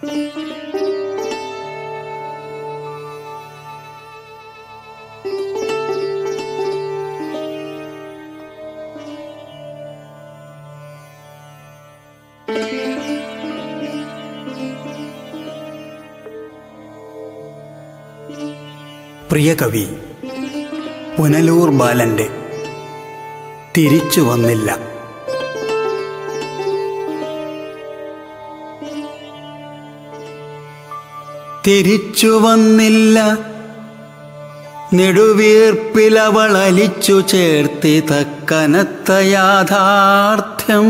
പ്രിയ കവി പുനലൂർ ബാലന്റെ തിരിച്ചു വന്നില്ല തിരിച്ചു വന്നില്ല നെടുവീർപ്പിലവൾ അലിച്ചു ചേർത്തി തക്കനത്ത യാഥാർത്ഥ്യം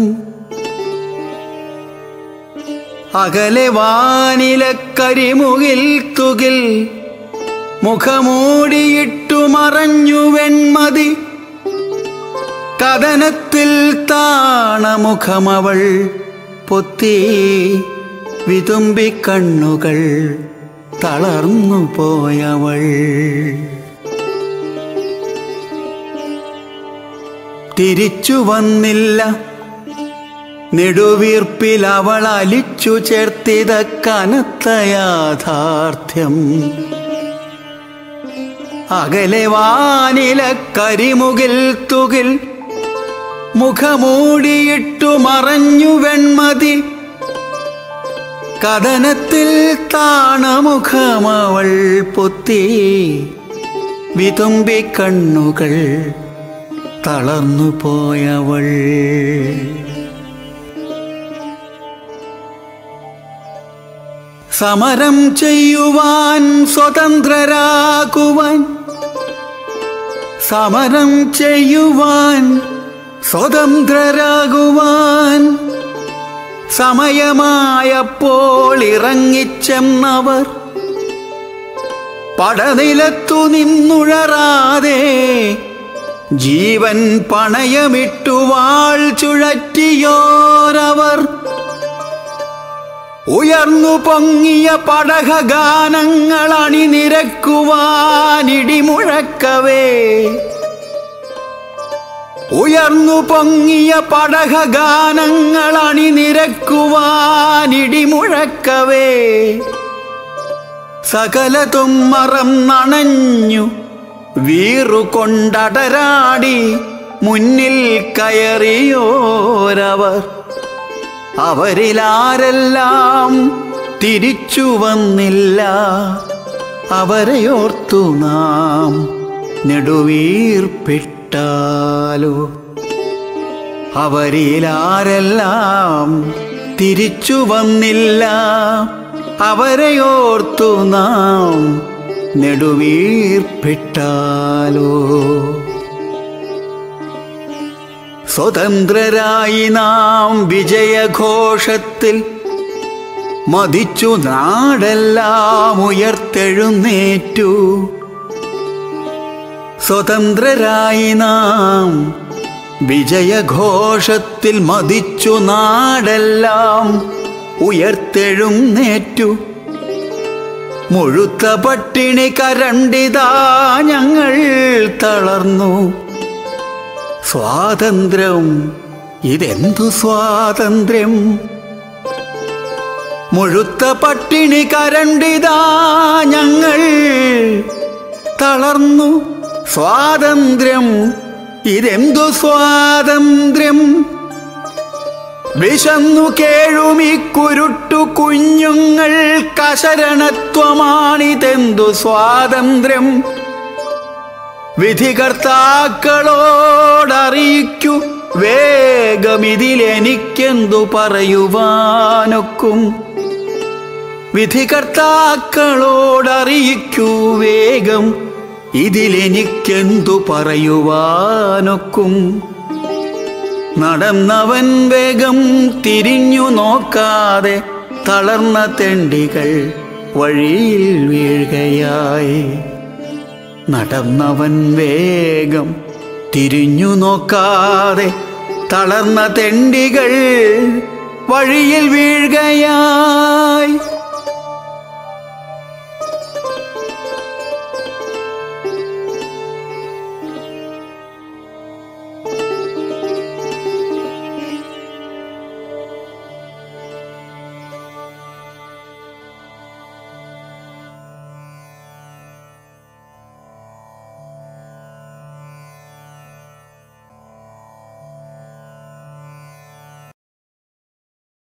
അകലെ വാനിലെ കരിമുകിൽ തുകിൽ മുഖമൂടിയിട്ടു മറഞ്ഞു വെൺമതി കഥനത്തിൽ താണമുഖമവൾ പൊത്തി വിതുമ്പി കണ്ണുകൾ തളർന്നു പോയവൾ തിരിച്ചു വന്നില്ല നെടുവീർപ്പിൽ അവൾ അലിച്ചു ചേർത്തിത കനത്ത യാഥാർത്ഥ്യം അകലെ വാനില കരിമുകിൽ തുകിൽ മുഖമൂടിയിട്ടു മറഞ്ഞു വെൺമതി കഥനത്തിൽ താണമുഖമവൾ പൊത്തി വിതുമ്പി കണ്ണുകൾ തളർന്നു പോയവൾ സമരം ചെയ്യുവാൻ സ്വതന്ത്രരാകുവാൻ സമരം ചെയ്യുവാൻ സ്വതന്ത്രരാകുവാൻ സമയമായപ്പോൾ ഇറങ്ങിച്ചെന്നവർ പടനിലത്തു നിന്നുഴറാതെ ജീവൻ പണയമിട്ടു വാൾ ചുഴറ്റിയോരവർ ഉയർന്നു പൊങ്ങിയ പടകഗാനങ്ങൾ അണിനിരക്കുവാനിടിമുഴക്കവേ ഉയർന്നു പൊങ്ങിയ പടകഗാനങ്ങൾ അണിനിരക്കുവാനിടിമുഴക്കവേ സകലതും മറന്നണഞ്ഞു വീറുകൊണ്ടടരാടി മുന്നിൽ കയറിയോരവർ അവരിലാരെല്ലാം തിരിച്ചു വന്നില്ല അവരെയോർത്തു നാം നെടുവീർപ്പിട്ടാലോ അവരിലാരെല്ലാം തിരിച്ചു വന്നില്ല അവരെയോർത്തു നാം നെടുവീർപ്പിട്ടാലോ സ്വതന്ത്രരായി നാം വിജയഘോഷത്തിൽ മതിച്ചു നാടെല്ലാം ഉയർത്തെഴുന്നേറ്റു സ്വതന്ത്രരായി നാം വിജയഘോഷത്തിൽ മതിച്ചു നാടെല്ലാം ഉയർത്തെഴുന്നേറ്റു മുഴുത്ത പട്ടിണി കരണ്ടിതാ ഞങ്ങൾ തളർന്നു സ്വാതന്ത്ര്യം ഇതെന്തു സ്വാതന്ത്ര്യം മുഴുത്ത പട്ടിണി കരണ്ടിതാ ഞങ്ങൾ തളർന്നു സ്വാതന്ത്ര്യം ഇതെന്തു സ്വാതന്ത്ര്യം വിശന്നു കേഴുമി കുരുട്ടു കുഞ്ഞുങ്ങൾ കശരണത്വമാണിതെന്തു സ്വാതന്ത്ര്യം വിധികർത്താക്കളോടറിയിക്കു വേഗമിതിലെനിക്കെന്തു പറയുവാനൊക്കും വിധികർത്താക്കളോടറിയിക്കൂ വേഗം ഇതിലെനിക്കെന്തു പറയുവാനൊക്കും നടന്നവൻ വേഗം തിരിഞ്ഞു നോക്കാതെ തളർന്ന തെണ്ടികൾ വഴിയിൽ വീഴുകയായി നടന്നവൻ വേഗം തിരിഞ്ഞു നോക്കാതെ തളർന്ന തെണ്ടികൾ വഴിയിൽ വീഴുകയായി